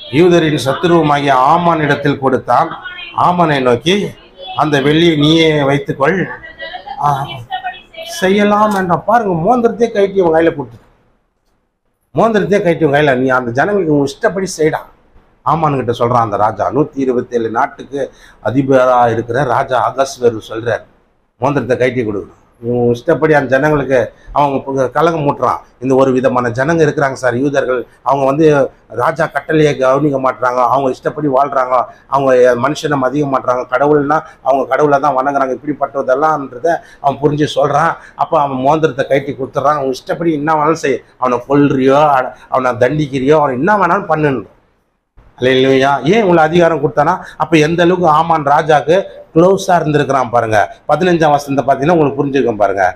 யூதரின் சத்துருவமாகிய ஆமான் இடத்தில் கொடுத்தான் ஆமானை நோக்கி அந்த வெள்ளியை நீயே வைத்துக்கொள் ஆ, செய்யலாம் என்ற பாருங்க மோந்திரத்தையே கைட்டி உன் கையில கொடுத்து மோந்திரத்தையே கைட்டி உன் கையில நீ அந்த ஜனங்களுக்கு உன் இஷ்டப்படி செய்டா ஆமான்கிட்ட சொல்றான் அந்த ராஜா நூத்தி இருபத்தி ஏழு நாட்டுக்கு அதிபரா இருக்கிற ராஜா அகஸ்வர் சொல்றார் மோந்திரத்தை கைட்டி கொடுக்கணும் உன் இஷ்டப்படி அந்த ஜனங்களுக்கு அவங்க பு- கலகம் மூட்டுறான் இந்த ஒரு விதமான ஜனங்க இருக்கிறாங்க சார் யூதர்கள் அவங்க வந்து ராஜா கட்டளையை கவனிக்க மாட்றாங்க அவங்க இஷ்டப்படி வாழ்றாங்க அவங்க மனுஷனை மதிக்க மாட்றாங்க கடவுள்னா அவங்க கடவுளை தான் வணங்குறாங்க இப்படிப்பட்டதெல்லாம்ன்றத அவன் புரிஞ்சு சொல்றான் அப்போ அவன் மோந்திரத்தை கைட்டி கொடுத்துட்றான் அவன் இஷ்டப்படி என்ன வேணாலும் செய் அவனை கொல்றியோ அ- அவனை தண்டிக்கிறியோ அவனை என்ன வேணாலும் பண்ணுன்னு இல்லையா ஏன் இவ்வளோ அதிகாரம் கொடுத்தானா அப்போ எந்த அளவுக்கு ஆமான் ராஜாக்கு க்ளோஸாக இருந்திருக்கிறான் பாருங்க பதினஞ்சாம் வசனத்தை பார்த்தீங்கன்னா உங்களுக்கு புரிஞ்சுக்கும் பாருங்க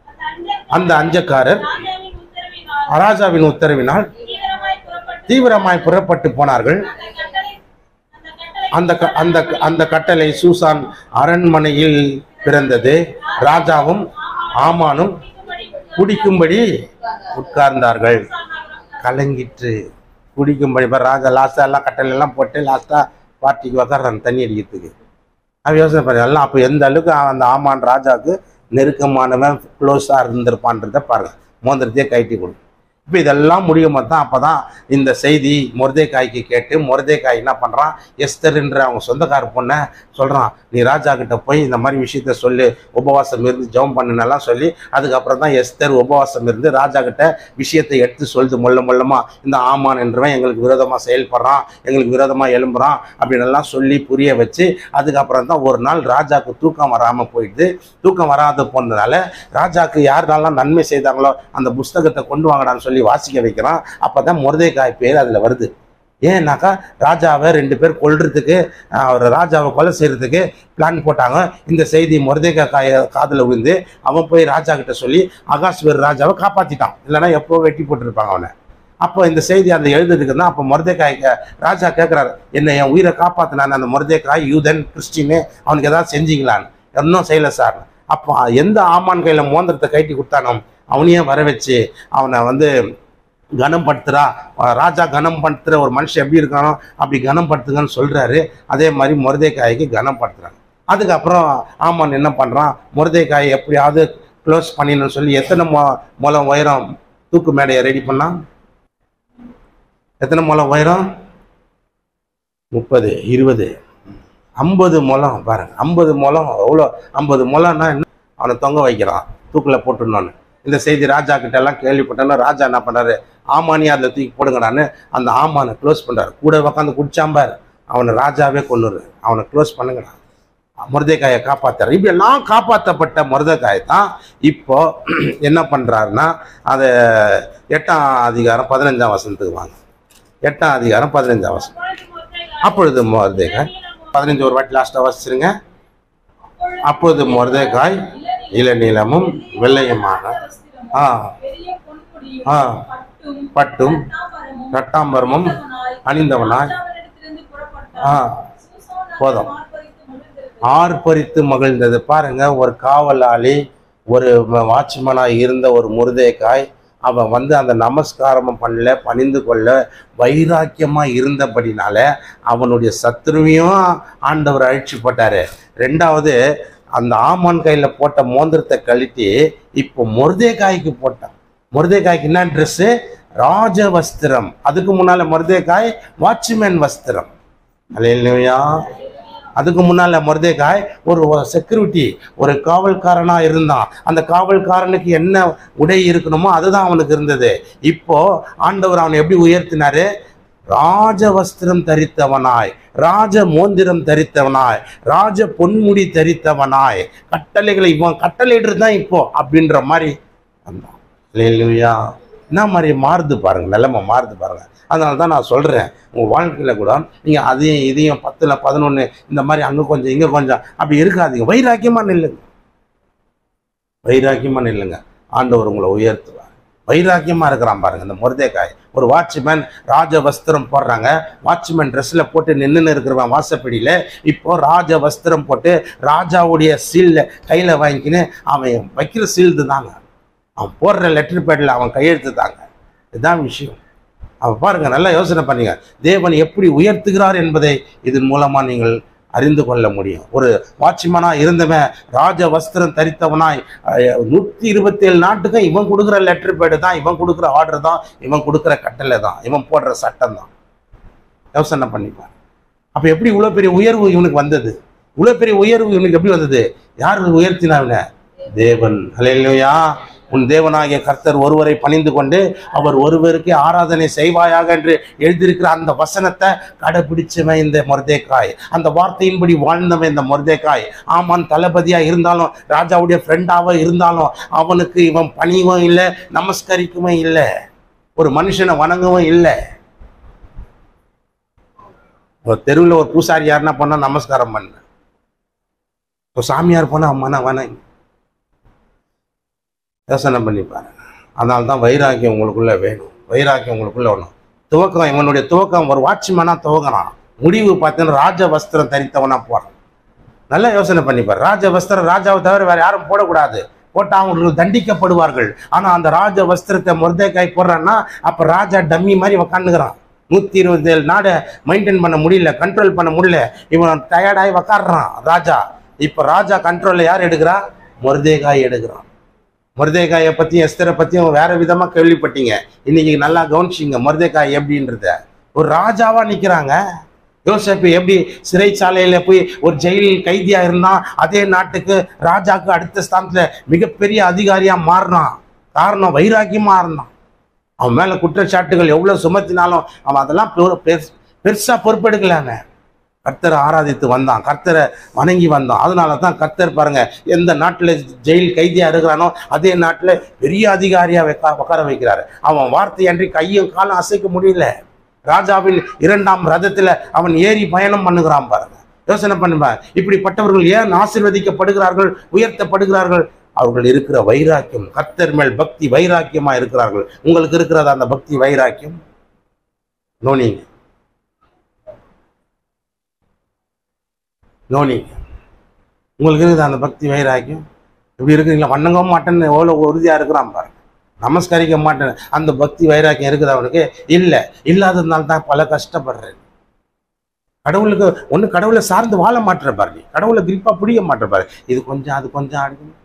அந்த அஞ்சக்காரர் ராஜாவின் உத்தரவினால் ராஜாவின் உத்தரவினால் தீவிரமாய் புறப்பட்டு தீவிரமாய் புறப்பட்டு போனார்கள் அந்த கட்டளை அந்த கட்டளை அந்த க- அந்த அந்த கட்டளை சூசான் அரண்மனையில் பிறந்தது ராஜாவும் ஆமானும் குடிக்கும்படி உட்கார்ந்தார்கள் கலங்கிற்று குடிக்கும்படி இப்போ ராஜா லாஸ்ட்டாக எல்லாம் கட்டளை எல்லாம் போட்டு லாஸ்ட்டாக பார்ட்டிக்கு உக்காடுறான் தண்ணி அடிக்கிறதுக்கு அவன் யோசனை பண்ணி எல்லாம் அப்போ எந்த அளவுக்கு அந்த ஆமான் ராஜாவுக்கு நெருக்கமானவன் க்ளோஸாக இருந்திருப்பான்றதை பாருங்க மோந்திரத்தையே கைட்டி கொடு இப்போ இதெல்லாம் முடியும் போது தான் அப்போ தான் இந்த செய்தி மொர்தேக்காய்க்கு கேட்டு மொர்தேக்காய் என்ன பண்ணுறான் எஸ்தர்ன்ற அவங்க சொந்தக்கார பொண்ணை சொல்கிறான் நீ ராஜா கிட்ட போய் இந்த மாதிரி விஷயத்த சொல்லு உபவாசம் இருந்து ஜெபம் பண்ணுனெல்லாம் சொல்லி அதுக்கப்புறம் தான் எஸ்தர் உபவாசம் இருந்து ராஜா கிட்ட விஷயத்தை எடுத்து சொல்லுது மொல்ல மொல்லமா இந்த ஆமான் என்றவன் எங்களுக்கு விரோதமாக செயல்படுறான் எங்களுக்கு விரோதமாக எழும்புறான் அப்படின்னு எல்லாம் சொல்லி புரிய வச்சு அதுக்கப்புறம் தான் ஒரு நாள் ராஜாக்கு தூக்கம் வராமல் போயிடுது தூக்கம் வராத போனதுனால ராஜாக்கு யாருனாலாம் நன்மை செய்தாங்களோ அந்த புஸ்தகத்தை கொண்டு வாங்கடான்னு சொல்லி வாசிக்க வைக்கிறான் அப்போ தான் முருதைக்காய் பேர் அதில் வருது ஏன்னாக்கா ராஜாவை ரெண்டு பேர் கொல்றதுக்கு ஆஹ், அவர் ராஜாவை கொலை செய்யறதுக்கு பிளான் போட்டாங்க இந்த செய்தி முருதைக்காய் காய காதில் விழுந்து அவன் போய் ராஜா கிட்ட சொல்லி அகாஸ்வர் ராஜாவை காப்பாத்திட்டான் இல்லைன்னா எப்போ வெட்டி போட்டிருப்பாங்க அவனை அப்போ இந்த செய்தி அந்த எழுதுறதுக்கு தான் அப்போ முருதைக்காய் ராஜா கேட்குறாரு என்ன என் உயிரை காப்பாத்தினான் அந்த முருதைக்காய் யூதன் கிறிஸ்டின்னு அவனுக்கு ஏதாவது செஞ்சீங்களான்னு இன்னும் செய்யல சார் அப்போ எந்த ஆமான் கையில் மோந்திரத்தை கைட்டி கொடுத்தானோ அவனையே வர வச்சு அவனை வந்து கனம் படுத்துறா ராஜா கனம் படுத்துற ஒரு மனுஷன் எப்படி இருக்கானோ அப்படி கனம் படுத்துங்கன்னு சொல்றாரு அதே மாதிரி முருதைக்காய்க்கு கனம் படுத்துறாங்க அதுக்கப்புறம் ஆமான் என்ன பண்றான் முருதைக்காயை எப்படியாவது க்ளோஸ் பண்ணிடணும்னு சொல்லி எத்தனை மொ முளம் உயரம் தூக்கு மேடையை ரெடி பண்ணான் எத்தனை முளம் உயரம் முப்பது இருபது ஐம்பது முழம் பாருங்க ஐம்பது முழம் எவ்வளோ ஐம்பது முழம்னா என்ன அவனை தொங்க வைக்கிறான் தூக்கில் போட்டுடணும்னு இந்த செய்தி ராஜா கிட்ட எல்லாம் கேள்விப்பட்டோன்னா ராஜா என்ன பண்ணாரு ஆமானி அதில் தூக்கி போடுங்கடான்னு அந்த ஆமானை க்ளோஸ் பண்றாரு கூட உட்காந்து குடிச்சாம்பார் அவனை ராஜாவே கொண்டுரு அவனை க்ளோஸ் பண்ணுங்கடா முருதைக்காயை காப்பாத்துறாரு இப்படி எல்லாம் காப்பாற்றப்பட்ட முருதைக்காய் தான் இப்போ என்ன பண்றாருன்னா அதை எட்டாம் அதிகாரம் பதினஞ்சாம் வசனத்துக்கு வாங்க எட்டாம் அதிகாரம் பதினஞ்சாம் வசனம் அப்பொழுது அப்பொழுது மொர்தெகாய் முருதைக்காய் பதினஞ்சு ஒரு வாட்டி லாஸ்ட்டாக வச்சிருங்க அப்பொழுது முருதைக்காய் இளநீளமும் வெள்ளையுமாக ஆ பெரிய பொன்முடியும் ஆ பட்டும் பட்டும் ரத்தாம்பரமும் ரட்டாம்பரமும் அணிந்தவனாய் அணிந்தவனாய் ராஜாவினிடத்திலிருந்து புறப்பட்டான். ஆ சூசான் நாட்டு போதும். மார்பரித்து மகிழ்ந்தது. ஆர்ப்பரித்து மகிழ்ந்தது பாருங்க ஒரு காவலாளி ஒரு வாட்ச்மனாக இருந்த ஒரு முருதைக்காய் அவன் வந்து அந்த நமஸ்காரமும் பண்ணல பணிந்து கொள்ள வைராக்கியமா இருந்தபடினால அவனுடைய சத்ருவையும் ஆண்டவர் அழிச்சு போட்டாரு ரெண்டாவது அந்த ஆமான் கையில போட்ட மோந்திரத்தை கழட்டி இப்போ முருதைக்காய்க்கு போட்டான் முருதைக்காய்க்கு என்ன ட்ரெஸ்ஸு ராஜ வஸ்திரம் அதுக்கு முன்னால முருதைக்காய் வாட்ச்மேன் வஸ்திரம் அல்லையா அதுக்கு முன்னால மொர்தேகாய் ஒரு செக்யூரிட்டி ஒரு காவல்காரனா இருந்தான் அந்த காவல்காரனுக்கு என்ன உடை இருக்கணுமோ அதுதான் அவனுக்கு இருந்தது இப்போ ஆண்டவர் அவனை எப்படி உயர்த்தினாரு ராஜ வஸ்திரம் தரித்தவனாய் ராஜ மோந்திரம் தரித்தவனாய் ராஜ பொன்முடி தரித்தவனாய் கட்டளைகளை இவன் கட்டளையிடுறது தான் இப்போ அப்படின்ற மாதிரி வந்தான் இல்லையா என்ன மாதிரி மாறுது பாருங்க நிலைமை மாறுது பாருங்க அதனால தான் நான் சொல்கிறேன் உங்கள் வாழ்க்கையில் கூட நீங்கள் அதையும் இதையும் பத்தில் பதினொன்று இந்த மாதிரி அங்கே கொஞ்சம் இங்கே கொஞ்சம் அப்படி இருக்காதீங்க வைராக்கியமாக நில்லுங்க வைராக்கியமாக நில்லுங்க ஆண்டவர் உங்களை உயர்த்துவார் வைராக்கியமாக இருக்கிறான் பாருங்க இந்த முருதைக்காய் ஒரு வாட்ச்மேன் ராஜ வஸ்திரம் போடுறாங்க வாட்ச்மேன் ட்ரெஸ்ஸில் போட்டு நின்றுன்னு இருக்கிறவன் வாசப்படியில் இப்போ ராஜ வஸ்திரம் போட்டு ராஜாவுடைய சீல்ல கையில் வாங்கிக்கின்னு அவன் வைக்கிற சீல்டு தாங்க அவன் போடுற லெட்டர் பேடில் அவன் கையெழுத்து தாங்க இதுதான் விஷயம் அப்ப பாருங்க நல்லா யோசனை பண்ணீங்க தேவன் எப்படி உயர்த்துகிறார் என்பதை இதன் மூலமா நீங்கள் அறிந்து கொள்ள முடியும் ஒரு வாட்ச்மேனா இருந்தவன் ராஜ வஸ்திரம் தரித்தவனாய் அஹ், நூத்தி இருபத்தி ஏழு நாட்டுக்கும் இவன் கொடுக்குற லெட்டர் பேடு தான் இவன் கொடுக்குற ஆர்டர் தான் இவன் கொடுக்குற கட்டளை தான் இவன் போடுற சட்டம் தான் யோசனை பண்ணிப்பான் அப்ப எப்படி இவ்வளவு பெரிய உயர்வு இவனுக்கு வந்தது இவ்வளவு பெரிய உயர்வு இவனுக்கு எப்படி வந்தது யார் உயர்த்தினா இவனை தேவன் ஹalleluya உன் தேவனாகிய கர்த்தர் ஒருவரை பணிந்து கொண்டு அவர் ஒருவருக்கே ஆராதனை செய்வாயாக என்று எழுதியிருக்கிற அந்த வசனத்தை கடைபிடிச்சவன் இந்த மொர்தேக்காய் அந்த வார்த்தையின்படி வாழ்ந்தவன் இந்த மொர்தேக்காய் ஆமான் தளபதியா இருந்தாலும் ராஜாவுடைய ஃப்ரெண்டாவ இருந்தாலும் அவனுக்கு இவன் பணிவும் இல்லை நமஸ்கரிக்கவும் இல்லை ஒரு மனுஷனை வணங்கவும் இல்லை ஒரு தெருவில் ஒரு பூசாரி யாருன்னா பண்ணா நமஸ்காரம் பண்ண ஒரு சாமியார் போனா மன வணங்கி யோசனை பண்ணி பாருங்க அதனால தான் வைராக்கியம் உங்களுக்குள்ள வேணும் வைராக்கியம் உங்களுக்குள்ள வேணும் துவக்கம் இவனுடைய துவக்கம் ஒரு வாட்ச்மேனா துவங்குறான் முடிவு பார்த்தீங்கன்னா ராஜ வஸ்திரம் தரித்தவனா போறான் நல்லா யோசனை பண்ணிப்பார் ராஜ வஸ்திரம் ராஜாவை தவிர வேற யாரும் போடக்கூடாது போட்டா அவங்களுக்கு தண்டிக்கப்படுவார்கள் ஆனா அந்த ராஜ வஸ்திரத்தை முருதைக்காய் போடுறான்னா அப்ப ராஜா டம்மி மாதிரி உக்காந்துக்கிறான் நூத்தி இருபத்தி ஏழு நாடை மெயின்டைன் பண்ண முடியல கண்ட்ரோல் பண்ண முடியல இவன் டயர்டாகி உக்காடுறான் ராஜா இப்ப ராஜா கண்ட்ரோல்ல யார் எடுக்கிறா முருதேகாய் எடுக்கிறான் மருதேகாயை பத்தியும் எஸ்தரை பத்தியும் வேற விதமா கேள்விப்பட்டீங்க இன்னைக்கு நல்லா கவனிச்சிங்க மருதேகாய் எப்படின்றத ஒரு ராஜாவா நிக்கிறாங்க யோசேப்பு எப்படி சிறைச்சாலையில போய் ஒரு ஜெயில் கைதியா இருந்தான் அதே நாட்டுக்கு ராஜாக்கு அடுத்த ஸ்தானத்துல மிகப்பெரிய அதிகாரியா மாறினான் காரணம் வைராக்கியமா இருந்தான் அவன் மேல குற்றச்சாட்டுகள் எவ்வளவு சுமத்தினாலும் அவன் அதெல்லாம் பெரு- பெருசு- பெருசா பொறுப்பெடுக்கலாங்க கர்த்தரை ஆராதித்து வந்தான் கர்த்தரை வணங்கி வந்தான் அதனால தான் கர்த்தர் பாருங்க எந்த நாட்டில் ஜெயில் கைதியா இருக்கிறானோ அதே நாட்டில் பெரிய அதிகாரியா வைக்க உட்கார வைக்கிறாரு அவன் வார்த்தை அன்றி கையும் காலும் அசைக்க முடியல ராஜாவின் இரண்டாம் ரதத்துல அவன் ஏறி பயணம் பண்ணுகிறான் பாருங்க யோசனை பண்ணுங்க இப்படிப்பட்டவர்கள் ஏன் ஆசீர்வதிக்கப்படுகிறார்கள் உயர்த்தப்படுகிறார்கள் அவர்கள் இருக்கிற வைராக்கியம் கர்த்தர் மேல் பக்தி வைராக்கியமா இருக்கிறார்கள் உங்களுக்கு இருக்கிறதா அந்த பக்தி வைராக்கியம் நோனிங்க நோனி உங்களுக்கு இருக்குது அந்த பக்தி வைராக்கியம் இப்படி இருக்கிறீங்களா வணங்கவும் மாட்டேன்னு எவ்வளோ உறுதியாக இருக்கிறான் பாருங்க நமஸ்கரிக்க மாட்டேன் அந்த பக்தி வைராக்கியம் இருக்குது அவனுக்கு இல்லை இல்லாததுனால தான் பல கஷ்டப்படுறேன் கடவுளுக்கு ஒன்று கடவுளை சார்ந்து வாழ மாட்டுற பாரு நீ கடவுளை கிரிப்பாக பிடிக்க மாட்டுற பாரு இது கொஞ்சம் அது கொஞ்சம் அடிக்கணும்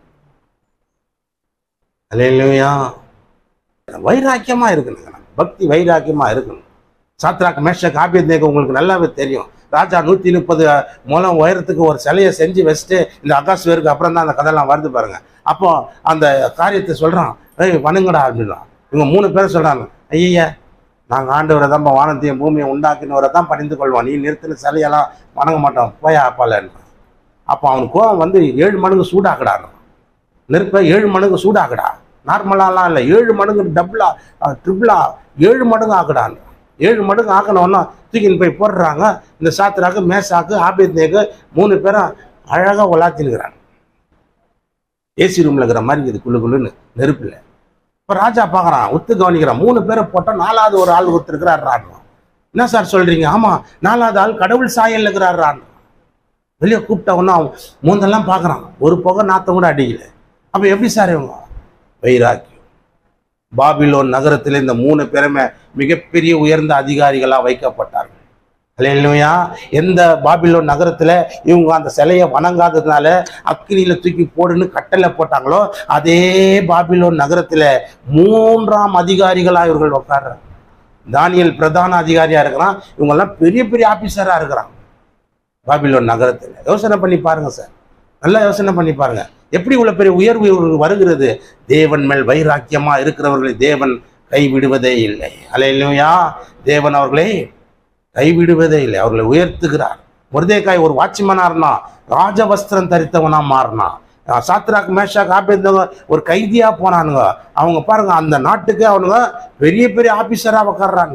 இல்லையா வைராக்கியமாக இருக்கணுங்க நம்ம. பக்தி வைராக்கியமாக இருக்கணும் சாத்ராக் மேஷக் ஆபியத்னேக்கு உங்களுக்கு நல்லாவே தெரியும் ராஜா நூற்றி முப்பது மூலம் உயரத்துக்கு ஒரு சிலையை செஞ்சு வச்சுட்டு இந்த அகாஸ்வேருக்கு அப்புறம் தான் அந்த கதையெல்லாம் வருது பாருங்க அப்போ அந்த காரியத்தை சொல்கிறான் ஏய் வணங்கடா அப்படின்றான் இவங்க மூணு பேர் சொல்கிறாங்க ஐயா நாங்கள் ஆண்டவரை தான் வானத்தையும் பூமியை உண்டாக்கினவரை தான் பணிந்து கொள்வோம் நீ நிறுத்தின சிலையெல்லாம் வணங்க மாட்டோம் போயா அப்பாலன்னு அப்போ அவனுக்கு கோவம் வந்து ஏழு மடங்கு சூடாக்கடான்னு நெருப்பை ஏழு மடங்கு சூடாக்கடா நார்மலாலாம் இல்லை ஏழு மடங்கு டபுளா ட்ரிபிளா ஏழு மடங்கு ஆக்கடான்னு ஏழு மடங்கு ஆக்கணும்னா தூக்கின்னு போய் போடுறாங்க இந்த சாத்திராக்கு மேசாக்கு ஆபித்னேக்கு மூணு பேரும் அழகாக உலாத்தினுக்கிறாங்க ஏசி ரூமில் இருக்கிற மாதிரி இது குளு குளுன்னு நெருப்பில் இப்போ ராஜா பார்க்குறான் ஒத்து கவனிக்கிறான் மூணு பேரை போட்டால் நாலாவது ஒரு ஆள் ஒருத்தருக்கிறார் ராணுவம் என்ன சார் சொல்கிறீங்க ஆமாம் நாலாவது ஆள் கடவுள் சாயல் இருக்கிறார் ராணுவம் வெளியே கூப்பிட்ட உடனே அவன் மூந்தெல்லாம் பார்க்குறான் ஒரு புகை நாத்தம் கூட அடிக்கல அப்போ எப்படி சார் இவங்க வைராக்கியம் பாபிலோன் நகரத்தில் இந்த மூணு பேருமே மிகப்பெரிய உயர்ந்த அதிகாரிகளாக வைக்கப்பட்டார்கள் இல்லையா எந்த பாபிலோன் நகரத்தில் இவங்க அந்த சிலையை வணங்காததுனால அக்கினியில தூக்கி போடுன்னு கட்டளை போட்டாங்களோ அதே பாபிலோன் நகரத்தில் மூன்றாம் அதிகாரிகளாக இவர்கள் உட்கார்றாங்க தானியல் பிரதான அதிகாரியா இருக்கிறான் இவங்கெல்லாம் பெரிய பெரிய ஆபீசரா இருக்கிறான் பாபிலோன் நகரத்தில் யோசனை பண்ணி பாருங்க சார் நல்லா யோசனை பண்ணி பாருங்க எப்படி இவ்வளவு பெரிய உயர்வு இவர்களுக்கு வருகிறது தேவன் மேல் வைராக்கியமா இருக்கிறவர்களை தேவன் கைவிடுவதே இல்லை அலையிலையா தேவன் அவர்களை கைவிடுவதே இல்லை அவர்களை உயர்த்துகிறார் முருதேக்காய் ஒரு வாட்ச்மேனா இருந்தான் ராஜவஸ்திரம் தரித்தவனா மாறினான் அஹ் சாத்ராக் மேஷாக் ஆபேந்தவங்க ஒரு கைதியா போனானுங்க அவங்க பாருங்க அந்த நாட்டுக்கு அவனுங்க பெரிய பெரிய ஆபீசரா உட்கார்றாங்க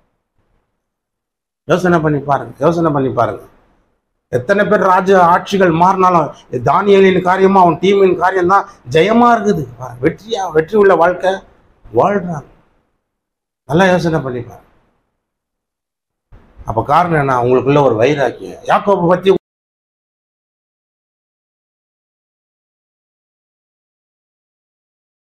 யோசனை பண்ணி பாருங்க யோசனை பண்ணி பாருங்க எத்தனை பேர் ராஜ ஆட்சிகள் மாறினாலும் தானியலின் காரியமா அவன் டீமின் காரியம் தான் ஜெயமா இருக்குது வெற்றியா வெற்றி உள்ள வாழ்க்கை வாழ்றாங்க நல்லா யோசனை பண்ணி பாருங்க அப்ப காரணம் என்ன உங்களுக்குள்ள ஒரு வைராக்கியம் யாக்கோபை பத்தி